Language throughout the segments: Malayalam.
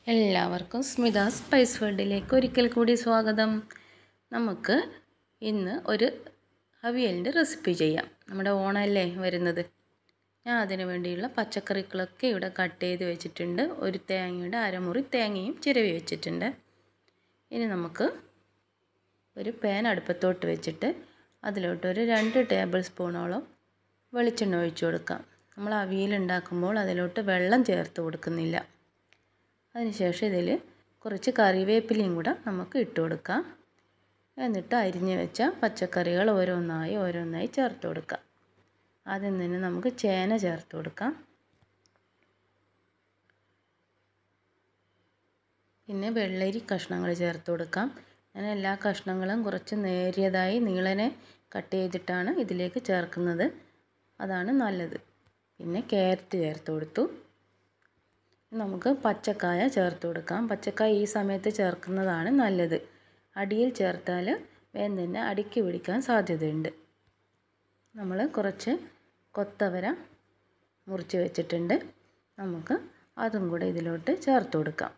എല്ലാവർക്കും സ്മിത സ്പൈസ് വേൾഡിലേക്ക് ഒരിക്കൽ കൂടി സ്വാഗതം നമുക്ക് ഇന്ന് ഒരു അവിയലിൻ്റെ റെസിപ്പി ചെയ്യാം നമ്മുടെ ഓണമല്ലേ വരുന്നത് ഞാൻ അതിനു വേണ്ടിയുള്ള പച്ചക്കറികളൊക്കെ ഇവിടെ കട്ട് ചെയ്ത് വെച്ചിട്ടുണ്ട് ഒരു തേങ്ങയുടെ അരമുറി തേങ്ങയും ചിരവി വെച്ചിട്ടുണ്ട് ഇനി നമുക്ക് ഒരു പാൻ അടുപ്പത്തോട്ട് വെച്ചിട്ട് അതിലോട്ട് ഒരു രണ്ട് ടേബിൾ സ്പൂണോളം വെളിച്ചെണ്ണ ഒഴിച്ചു കൊടുക്കാം നമ്മൾ അവിയൽ ഉണ്ടാക്കുമ്പോൾ അതിലോട്ട് വെള്ളം ചേർത്ത് കൊടുക്കുന്നില്ല അതിനുശേഷം ഇതിൽ കുറച്ച് കറിവേപ്പിലയും കൂടെ നമുക്ക് ഇട്ട് കൊടുക്കാം എന്നിട്ട് അരിഞ്ഞ് വെച്ച പച്ചക്കറികൾ ഓരോന്നായി ഓരോന്നായി ചേർത്ത് കൊടുക്കാം ആദ്യം തന്നെ നമുക്ക് ചേന ചേർത്ത് കൊടുക്കാം പിന്നെ വെള്ളരി കഷ്ണങ്ങൾ ചേർത്ത് കൊടുക്കാം ഞാൻ എല്ലാ കഷ്ണങ്ങളും കുറച്ച് നേരിയതായി നീളനെ കട്ട് ചെയ്തിട്ടാണ് ഇതിലേക്ക് ചേർക്കുന്നത് അതാണ് നല്ലത് പിന്നെ ക്യാരറ്റ് ചേർത്ത് കൊടുത്തു നമുക്ക് പച്ചക്കായ ചേർത്ത് കൊടുക്കാം പച്ചക്കായ ഈ സമയത്ത് ചേർക്കുന്നതാണ് നല്ലത് അടിയിൽ ചേർത്താൽ വേഗം തന്നെ അടിക്ക് പിടിക്കാൻ സാധ്യതയുണ്ട് നമ്മൾ കുറച്ച് കൊത്തവര മുറിച്ച് വെച്ചിട്ടുണ്ട് നമുക്ക് അതും കൂടെ ഇതിലോട്ട് ചേർത്ത് കൊടുക്കാം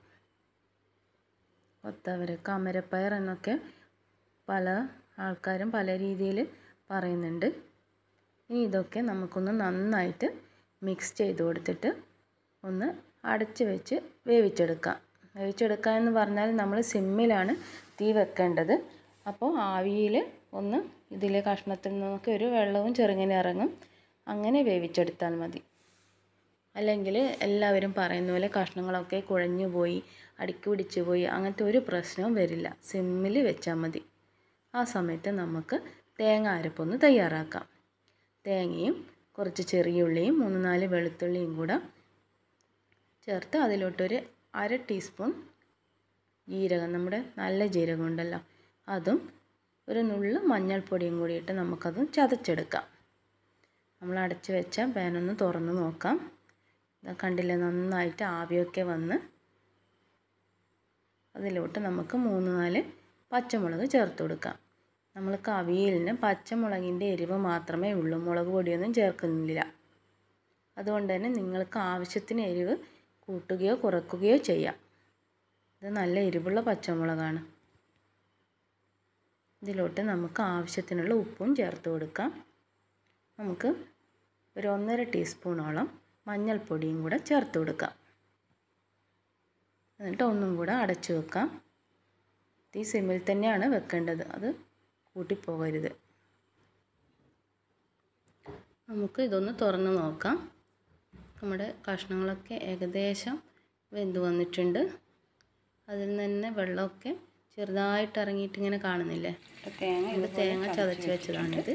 കൊത്തവര കമരപ്പയർ എന്നൊക്കെ പല ആൾക്കാരും പല രീതിയിൽ പറയുന്നുണ്ട് ഇനി ഇതൊക്കെ നമുക്കൊന്ന് നന്നായിട്ട് മിക്സ് ചെയ്ത് കൊടുത്തിട്ട് ഒന്ന് അടച്ച് വെച്ച് വേവിച്ചെടുക്കാം വേവിച്ചെടുക്കുക എന്ന് പറഞ്ഞാൽ നമ്മൾ സിമ്മിലാണ് തീ വെക്കേണ്ടത് അപ്പോൾ ആവിയിൽ ഒന്ന് ഇതിലെ കഷ്ണത്തിൽ നിന്നൊക്കെ ഒരു വെള്ളവും ചെറുങ്ങനെ ഇറങ്ങും അങ്ങനെ വേവിച്ചെടുത്താൽ മതി അല്ലെങ്കിൽ എല്ലാവരും പറയുന്ന പോലെ കഷ്ണങ്ങളൊക്കെ കുഴഞ്ഞു പോയി അടുക്കി പിടിച്ചു പോയി അങ്ങനത്തെ ഒരു പ്രശ്നവും വരില്ല സിമ്മിൽ വെച്ചാൽ മതി ആ സമയത്ത് നമുക്ക് തേങ്ങ അരപ്പൊന്ന് തയ്യാറാക്കാം തേങ്ങയും കുറച്ച് ചെറിയ ഉള്ളിയും മൂന്ന് നാല് വെളുത്തുള്ളിയും കൂടെ ചേർത്ത് അതിലോട്ടൊരു അര ടീസ്പൂൺ ജീരകം നമ്മുടെ നല്ല ജീരകം ഉണ്ടല്ലോ അതും ഒരു നുള്ള് മഞ്ഞൾപ്പൊടിയും കൂടിയിട്ട് നമുക്കത് ചതച്ചെടുക്കാം നമ്മൾ അടച്ച് വെച്ച പാനൊന്ന് തുറന്ന് നോക്കാം ഇതാ കണ്ടില്ലേ നന്നായിട്ട് ആവിയൊക്കെ വന്ന് അതിലോട്ട് നമുക്ക് മൂന്ന് നാല് പച്ചമുളക് ചേർത്ത് കൊടുക്കാം നമ്മൾ കവിയലിന് പച്ചമുളകിൻ്റെ എരിവ് മാത്രമേ ഉള്ളൂ മുളക് പൊടിയൊന്നും ചേർക്കുന്നില്ല അതുകൊണ്ട് തന്നെ നിങ്ങൾക്ക് ആവശ്യത്തിന് എരിവ് കൂട്ടുകയോ കുറയ്ക്കുകയോ ചെയ്യാം ഇത് നല്ല എരിവുള്ള പച്ചമുളകാണ് ഇതിലോട്ട് നമുക്ക് ആവശ്യത്തിനുള്ള ഉപ്പും ചേർത്ത് കൊടുക്കാം നമുക്ക് ഒരു ഒന്നര ടീസ്പൂണോളം മഞ്ഞൾപ്പൊടിയും കൂടെ ചേർത്ത് കൊടുക്കാം എന്നിട്ട് ഒന്നും കൂടെ അടച്ചു വെക്കാം തീ സിമ്മിൽ തന്നെയാണ് വെക്കേണ്ടത് അത് കൂട്ടിപ്പോകരുത് നമുക്ക് ഇതൊന്ന് തുറന്ന് നോക്കാം നമ്മുടെ കഷ്ണങ്ങളൊക്കെ ഏകദേശം വെന്ത് വന്നിട്ടുണ്ട് അതിൽ നിന്ന് തന്നെ വെള്ളമൊക്കെ ചെറുതായിട്ട് ഇറങ്ങിയിട്ട് ഇങ്ങനെ കാണുന്നില്ലേ തേങ്ങ ഇത് തേങ്ങ ചതച്ച് വെച്ചതാണിത്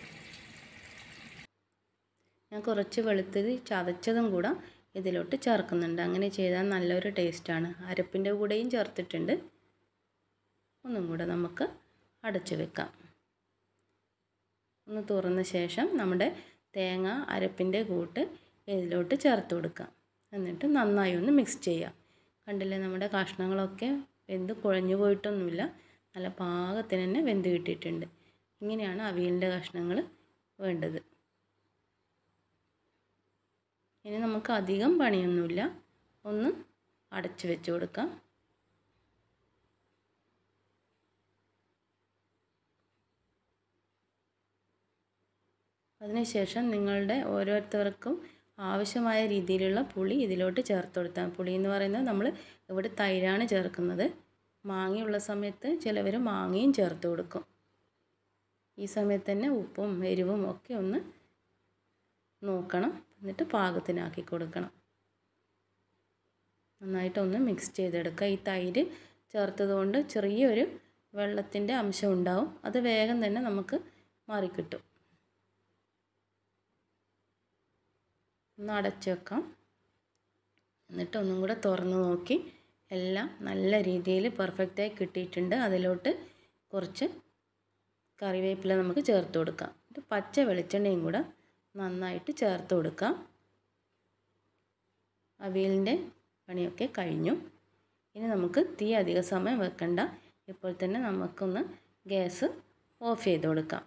ഞാൻ കുറച്ച് വെളുത്തത് ചതച്ചതും കൂടെ ഇതിലോട്ട് ചേർക്കുന്നുണ്ട് അങ്ങനെ ചെയ്താൽ നല്ലൊരു ടേസ്റ്റാണ് അരപ്പിൻ്റെ കൂടെയും ചേർത്തിട്ടുണ്ട് ഒന്നും കൂടെ നമുക്ക് അടച്ചു വെക്കാം ഒന്ന് തുറന്ന ശേഷം നമ്മുടെ തേങ്ങ അരപ്പിൻ്റെ കൂട്ട് ഇതിലോട്ട് ചേർത്ത് കൊടുക്കാം എന്നിട്ട് നന്നായി ഒന്ന് മിക്സ് ചെയ്യാം കണ്ടില്ലേ നമ്മുടെ കഷ്ണങ്ങളൊക്കെ വെന്ത് കുഴഞ്ഞു പോയിട്ടൊന്നുമില്ല നല്ല പാകത്തിന് തന്നെ വെന്ത് കിട്ടിയിട്ടുണ്ട് ഇങ്ങനെയാണ് അവിയലിൻ്റെ കഷ്ണങ്ങൾ വേണ്ടത് ഇനി നമുക്ക് അധികം പണിയൊന്നുമില്ല ഒന്ന് അടച്ചു വെച്ച് കൊടുക്കാം അതിനുശേഷം നിങ്ങളുടെ ഓരോരുത്തർക്കും ആവശ്യമായ രീതിയിലുള്ള പുളി ഇതിലോട്ട് ചേർത്ത് കൊടുത്താൽ പുളി എന്ന് പറയുന്നത് നമ്മൾ ഇവിടെ തൈരാണ് ചേർക്കുന്നത് മാങ്ങയുള്ള സമയത്ത് ചിലവർ മാങ്ങയും ചേർത്ത് കൊടുക്കും ഈ സമയത്ത് തന്നെ ഉപ്പും എരിവും ഒക്കെ ഒന്ന് നോക്കണം എന്നിട്ട് പാകത്തിനാക്കി കൊടുക്കണം നന്നായിട്ടൊന്ന് മിക്സ് ചെയ്തെടുക്കുക ഈ തൈര് ചേർത്തത് കൊണ്ട് ചെറിയൊരു വെള്ളത്തിൻ്റെ അംശം ഉണ്ടാവും അത് വേഗം തന്നെ നമുക്ക് മാറിക്കിട്ടും ഒന്ന് അടച്ചു വെക്കാം എന്നിട്ട് ഒന്നും കൂടെ തുറന്ന് നോക്കി എല്ലാം നല്ല രീതിയിൽ പെർഫെക്റ്റായി കിട്ടിയിട്ടുണ്ട് അതിലോട്ട് കുറച്ച് കറിവേപ്പില നമുക്ക് ചേർത്ത് കൊടുക്കാം എന്നിട്ട് പച്ച വെളിച്ചെണ്ണയും കൂടെ നന്നായിട്ട് ചേർത്ത് കൊടുക്കാം അവിയലിൻ്റെ പണിയൊക്കെ കഴിഞ്ഞു ഇനി നമുക്ക് തീ അധിക സമയം വെക്കണ്ട ഇപ്പോൾ തന്നെ നമുക്കൊന്ന് ഗ്യാസ് ഓഫ് ചെയ്ത് കൊടുക്കാം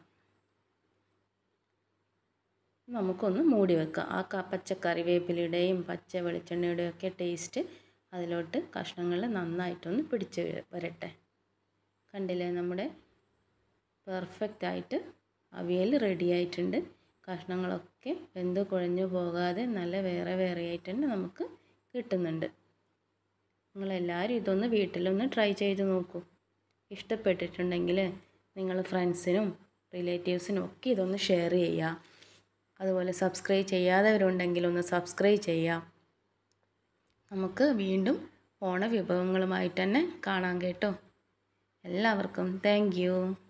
നമുക്കൊന്ന് മൂടി വെക്കാം ആ ക പച്ച കറിവേപ്പിലയുടെയും പച്ച വെളിച്ചെണ്ണയുടെയും ഒക്കെ ടേസ്റ്റ് അതിലോട്ട് കഷ്ണങ്ങൾ നന്നായിട്ടൊന്ന് പിടിച്ച് വരട്ടെ കണ്ടില്ലേ നമ്മുടെ പെർഫെക്റ്റ് ആയിട്ട് അവിയൽ റെഡി ആയിട്ടുണ്ട് കഷ്ണങ്ങളൊക്കെ വെന്ത് കുഴഞ്ഞു പോകാതെ നല്ല വേറെ വേറെ ആയിട്ട് തന്നെ നമുക്ക് കിട്ടുന്നുണ്ട് നിങ്ങളെല്ലാവരും ഇതൊന്ന് വീട്ടിലൊന്ന് ട്രൈ ചെയ്ത് നോക്കൂ ഇഷ്ടപ്പെട്ടിട്ടുണ്ടെങ്കിൽ നിങ്ങൾ ഫ്രണ്ട്സിനും റിലേറ്റീവ്സിനും ഒക്കെ ഇതൊന്ന് ഷെയർ ചെയ്യുക അതുപോലെ സബ്സ്ക്രൈബ് ചെയ്യാത്തവരുണ്ടെങ്കിൽ ഒന്ന് സബ്സ്ക്രൈബ് ചെയ്യുക നമുക്ക് വീണ്ടും ഓണ വിഭവങ്ങളുമായിട്ട് തന്നെ കാണാം കേട്ടോ എല്ലാവർക്കും താങ്ക്